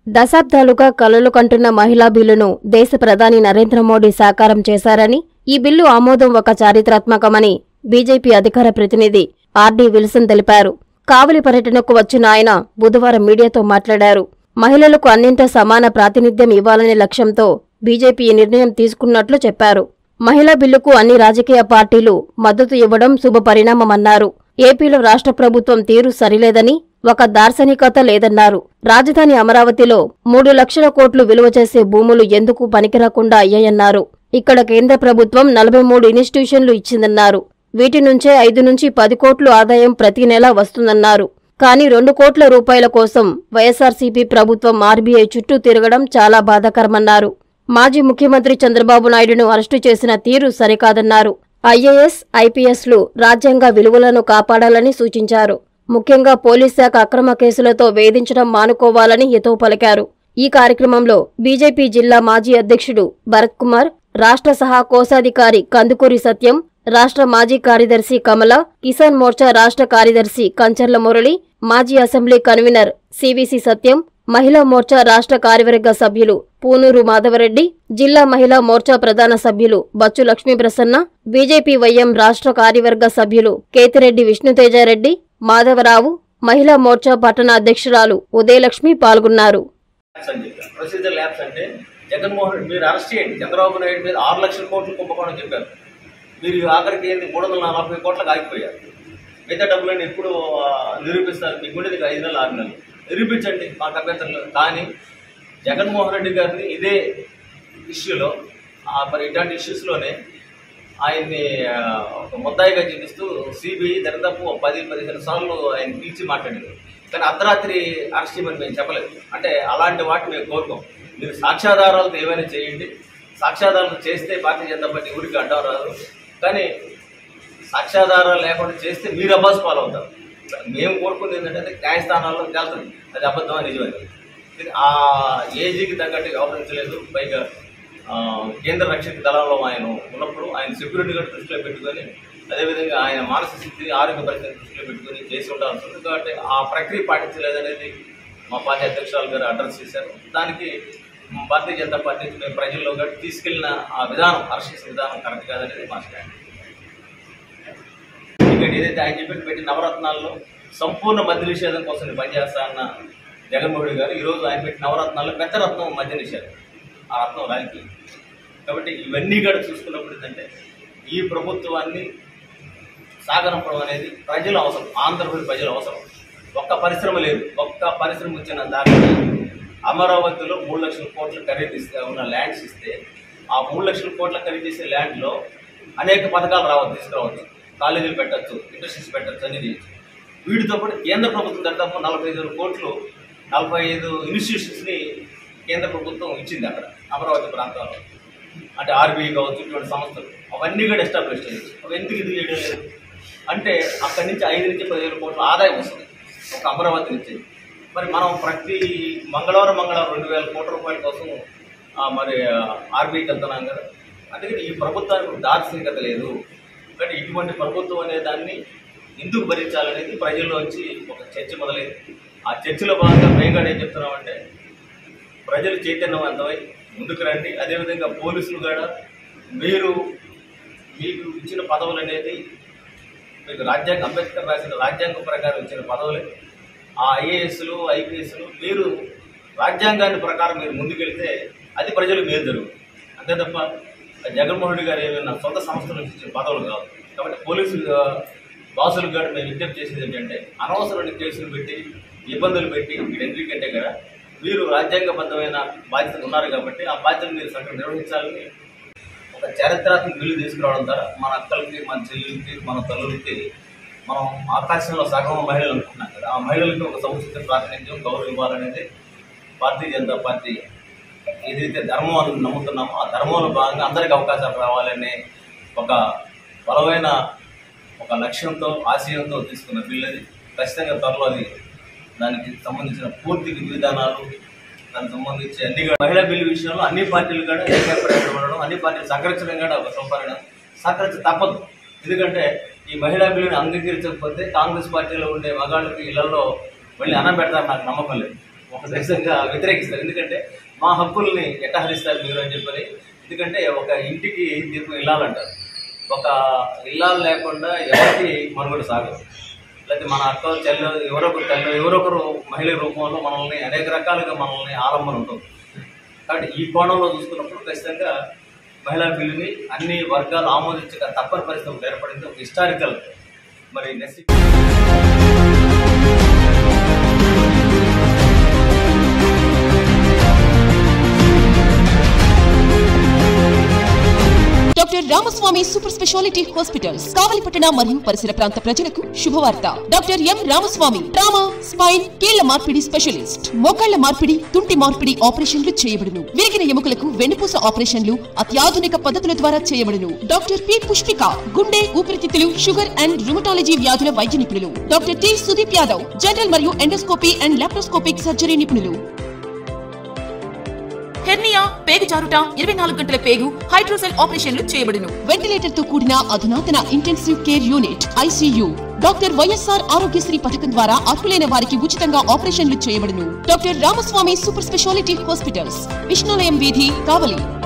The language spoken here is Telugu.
దశాబ్దాలుగా కలలు కంటున్న మహిళా బిల్లును దేశ ప్రధాని నరేంద్ర మోడీ సాకారం చేశారని ఈ బిల్లు ఆమోదం ఒక చారిత్రాత్మకమని బీజేపీ అధికార ప్రతినిధి ఆర్డీ విల్సన్ తెలిపారు కావలి పర్యటనకు వచ్చిన ఆయన బుధవారం మీడియాతో మాట్లాడారు మహిళలకు అన్నింటా సమాన ప్రాతినిధ్యం ఇవ్వాలనే లక్ష్యంతో బీజేపీ ఈ నిర్ణయం తీసుకున్నట్లు చెప్పారు మహిళా బిల్లుకు అన్ని రాజకీయ పార్టీలు మద్దతు ఇవ్వడం శుభ పరిణామమన్నారు ఏపీలో రాష్ట్ర ప్రభుత్వం తీరు సరిలేదని ఒక దార్శనికత లేదన్నారు రాజధాని అమరావతిలో మూడు లక్షల కోట్లు విలువ చేసే భూములు ఎందుకు పనికిరాకుండా అయ్యాయన్నారు ఇక్కడ కేంద్ర ప్రభుత్వం నలభై మూడు ఇన్స్టిట్యూషన్లు ఇచ్చిందన్నారు వీటి నుంచే ఐదు నుంచి పది కోట్లు ఆదాయం ప్రతి నెలా వస్తుందన్నారు కానీ రెండు కోట్ల రూపాయల కోసం వైఎస్ఆర్సీపీ ప్రభుత్వం ఆర్బీఐ చుట్టూ తిరగడం చాలా బాధాకరమన్నారు మాజీ ముఖ్యమంత్రి చంద్రబాబు నాయుడును అరెస్టు చేసిన తీరు సరికాదన్నారు ఐఏఎస్ ఐపీఎస్లు రాజ్యాంగ విలువలను కాపాడాలని సూచించారు ముఖ్యంగా పోలీస్ శాఖ అక్రమ కేసులతో వేధించడం మానుకోవాలని హితవు పలికారు ఈ కార్యక్రమంలో బీజేపీ జిల్లా మాజీ అధ్యక్షుడు భరత్ కుమార్ రాష్ట్ర సహా కోశాధికారి కందుకూరి సత్యం రాష్ట్ర మాజీ కార్యదర్శి కమల కిసాన్ మోర్చా రాష్ట్ర కార్యదర్శి కంచర్ల మురళి మాజీ అసెంబ్లీ కన్వీనర్ సివిసి సత్యం మహిళా మోర్చా రాష్ట్ర కార్యవర్గ సభ్యులు పూనూరు మాధవరెడ్డి జిల్లా మహిళా మోర్చా ప్రధాన సభ్యులు బచ్చు లక్ష్మీ ప్రసన్న బీజేపీ వైఎం రాష్ట్ర కార్యవర్గ సభ్యులు కేతిరెడ్డి విష్ణుతేజారెడ్డి మాధవరావు మహిళా మోర్చా పట్టణ అధ్యక్షురాలు ఉదయలక్ష్మి పాల్గొన్నారు ల్యాబ్స్ అని చెప్పారు ప్రొసీజర్ ల్యాబ్స్ అంటే జగన్మోహన్ రెడ్డి మీరు అరెస్ట్ చేయండి చంద్రబాబు నాయుడు మీద ఆరు లక్షల కోట్లు కుంభకోణం చెప్పారు మీరు ఆఖరికి ఏంది మూడు వందల నలభై కోట్లకు ఆగిపోయారు మిగతా డబ్బులను ఎప్పుడు ఆ, నిరూపిస్తారు మీకు ఉండేది ఐదు నెలలు ఆరు నెలలు నిరూపించండి మాకు అభ్యంతరం లేదు కానీ జగన్మోహన్ రెడ్డి గారిని ఇదే ఇష్యూలో ఆ, మరి ఇట్లాంటి ఇష్యూస్లోనే ఆయన్ని ఆ, ఒక ముద్దాయిగా చూపిస్తూ సిబిఐ దరిదాపు ఒక పది పదిహేను సార్లు ఆయన పిలిచి మాట్లాడింది కానీ అర్ధరాత్రి అరెస్ట్ చేయమని మేము చెప్పలేదు అంటే అలాంటి వాటిని మేము కోరుకోం మీరు సాక్ష్యాధారాలతో ఏమైనా చేయండి సాక్ష్యాధారాలు చేస్తే భారతీయ జనతా పార్టీ ఊరికి అడ్డం రాదు కానీ సాక్ష్యాధారాలు లేకుండా చేస్తే మీరు అబ్బాస్ పాలవుతారు మేము కోరుకుంది ఏంటంటే అది న్యాయస్థానాల్లో వెళ్తుంది అది అబద్ధమా నిజమని ఇది ఆ ఏజీకి తగ్గట్టు వ్యవహరించలేదు పైగా ఆ, కేంద్ర రక్షక దళంలో ఆయన ఉన్నప్పుడు ఆయన సెక్యూరిటీ కూడా దృష్టిలో పెట్టుకొని అదేవిధంగా ఆయన మానసిక స్థితి ఆరోగ్య పరిస్థితి దృష్టిలో పెట్టుకొని చేసి ఉండాల్సి ఉంది కాబట్టి ఆ ప్రక్రియ పాటించలేదనేది మా పార్టీ అధ్యక్షురాలు గారు అడ్రస్ చేశారు దానికి మా భారతీయ జనతా పార్టీ నుంచి మేము ప్రజల్లో కూడా తీసుకెళ్లిన ఆ విధానం అరెస్ట్ చేసిన విధానం కరెక్ట్ కాదనేది మా స్టాండ్ ఎందుకంటే ఏదైతే ఆయన చెప్పిన పెట్టి నవరత్నాల్లో సంపూర్ణ మద్య నిషేధం కోసం నేను పనిచేస్తా అన్న జగన్మోహన్ రెడ్డి గారు ఈరోజు ఆయన పెట్టిన నవరత్నాల్లో పెద్ద రత్నం మద్య నిషేధం ఆ రత్నం రాజకీయం కాబట్టి ఇవన్నీ కూడా చూసుకున్నప్పుడు ఏంటంటే ఈ ప్రభుత్వాన్ని సాగనంపడం అనేది ప్రజల అవసరం ఆంధ్రప్రదేశ్ ప్రజల అవసరం ఒక్క పరిశ్రమ లేదు ఒక్క పరిశ్రమ వచ్చిన దాకా అమరావతిలో మూడు లక్షల కోట్ల ఖరీదిస్తే ఉన్న ల్యాండ్స్ ఇస్తే ఆ మూడు లక్షల కోట్ల ఖరీదిసే ల్యాండ్లో అనేక పథకాలు రావచ్చు తీసుకురావచ్చు కాలేజీలు పెట్టచ్చు ఇండస్ట్రీస్ పెట్టచ్చు అన్ని చేయొచ్చు వీటితో పాటు కేంద్ర ప్రభుత్వం దాదాపు నలభై ఐదు వేల కోట్లు నలభై ఐదు ఇన్స్టిట్యూషన్స్ని కేంద్ర ప్రభుత్వం ఇచ్చింది అక్కడ అమరావతి ప్రాంతంలో అంటే ఆర్బీఐ కావచ్చు ఇటువంటి సంస్థలు అవన్నీ కూడా ఎస్టాబ్లిష్ చేయొచ్చు అవి ఎందుకు ఇది చేయడం లేదు అంటే అక్కడి నుంచి ఐదు నుంచి పదివేల కోట్ల ఆదాయం వస్తుంది ఒక అమరావతి నుంచి మరి మనం ప్రతి మంగళవారం మంగళవారం రెండు వేల కోట్ల రూపాయల కోసం ఆ, మరి ఆర్బీఐకి వెళ్తున్నాం కదా అందుకని ఈ ప్రభుత్వానికి దార్శనికత లేదు కానీ ఇటువంటి ప్రభుత్వం అనే దాన్ని ఎందుకు భరించాలనేది ప్రజల్లో వచ్చి ఒక చర్చ మొదలైంది ఆ చర్చలో భాగంగా మేము కూడా ఏం చెప్తున్నామంటే ప్రజలు చైతన్యవంతమై ముందుకు రండి అదేవిధంగా పోలీసులు కూడా మీరు మీకు ఇచ్చిన పదవులు అనేది మీకు రాజ్యాంగ అంబేద్కర్ రాసిన రాజ్యాంగం ప్రకారం ఇచ్చిన పదవులే ఆ ఐఏఎస్లు ఐపీఎస్లు మీరు రాజ్యాంగాన్ని ప్రకారం మీరు ముందుకెళ్తే అది ప్రజలకు మేలు జరుగుతుంది అంతే తప్ప జగన్మోహన్ రెడ్డి గారు ఏమైనా సొంత సంస్థల నుంచి ఇచ్చిన పదవులు కాదు కాబట్టి పోలీసులు ఆ, బాసులకు కూడా మేము విజ్ఞప్తి చేసేది ఏంటంటే అనవసరమైన కేసులు పెట్టి ఇబ్బందులు పెట్టి ఇక్కడ ఎందుకంటే కదా మీరు రాజ్యాంగబద్ధమైన బాధ్యతలు ఉన్నారు కాబట్టి ఆ బాధ్యతను మీరు సరిగ్గా నిర్వహించాలని ఒక చారిత్రాత్మక బిల్లు తీసుకురావడం ద్వారా మన అక్కలకి మన చెల్లెలకి మన తల్లులకి మనం ఆకాశంలో సగం మహిళలు అనుకుంటున్నాం కదా ఆ మహిళలకి ఒక సముచిత ప్రాతినిధ్యం గౌరవం ఇవ్వాలనేది భారతీయ జనతా పార్టీ ఏదైతే ధర్మం అని నమ్ముతున్నామో ఆ ధర్మంలో భాగంగా అందరికీ అవకాశాలు రావాలనే ఒక బలమైన ఒక లక్ష్యంతో ఆశయంతో తీసుకున్న బిల్లు అది ఖచ్చితంగా త్వరలో అది దానికి సంబంధించిన పూర్తి విధానాలు దానికి సంబంధించి అన్ని కూడా మహిళా బిల్లు విషయంలో అన్ని పార్టీలు కూడా ఏకప్రయోజనం ఉండడం అన్ని పార్టీలు సహకరించడం కూడా ఒక సౌకర్యం సహకరించ తప్పదు ఎందుకంటే ఈ మహిళా బిల్లుని అంగీకరించకపోతే కాంగ్రెస్ పార్టీలో ఉండే మగాళ్ళకి ఇళ్లలో మళ్ళీ అన్నం పెడతారు నాకు నమ్మకం లేదు ఒక దేశంగా వ్యతిరేకిస్తారు ఎందుకంటే మా హక్కుల్ని ఎట్లా హరిస్తారు మీరు అని చెప్పని ఎందుకంటే ఒక ఇంటికి దీపం ఇల్లాలంటారు ఒక ఇల్లాలు లేకుండా ఎవరికి మనుగడ సాగదు లేకపోతే మన అక్క చెల్లె ఎవరొకరు తల్లి ఎవరొకరు మహిళ రూపంలో మనల్ని అనేక రకాలుగా మనల్ని ఆలంబన ఉంటుంది కాబట్టి ఈ కోణంలో చూసుకున్నప్పుడు ఖచ్చితంగా మహిళా బిల్లుని అన్ని వర్గాలు ఆమోదించక తప్పని పరిస్థితి ఒకటి ఏర్పడింది ఒక హిస్టారికల్ మరి నెసి doctor Ramaswamy super speciality hospitals కావలిపట్టణ మరియు పరిసర ప్రాంత ప్రజలకు శుభవార్త doctor M Ramaswamy trauma spine కీళ్ల మార్పిడి స్పెషలిస్ట్ మోకాళ్ల మార్పిడి తుంటి మార్పిడి ఆపరేషన్లు చేయబడును విరిగిన ఎముకలకు వెన్నుపూస ఆపరేషన్లు అత్యాధునిక పద్ధతుల ద్వారా చేయబడును డాక్టర్ పి పుష్పిక గుండె ఊపిరితిత్తులు షుగర్ అండ్ రుమటాలజీ వ్యాధుల వైద్య నిపుణులు doctor T Sudeep Yadav general మరియు ఎండోస్కోపీ అండ్ లాప్రోస్కోపిక్ సర్జరీ నిపుణులు హెర్నియా పేగు జారుట ఇరవై నాలుగు గంటల పేగు హైడ్రోసెల్ ఆపరేషన్లు చేయబడును వెంటిలేటర్ తో కూడిన అధునాతన intensive care unit ICU doctor YSR Aarogyasri పథకం ద్వారా అర్హులైన వారికి ఉచితంగా ఆపరేషన్లు చేయబడును doctor Ramaswamy super speciality hospitals Vishnulayam వీధి కావలి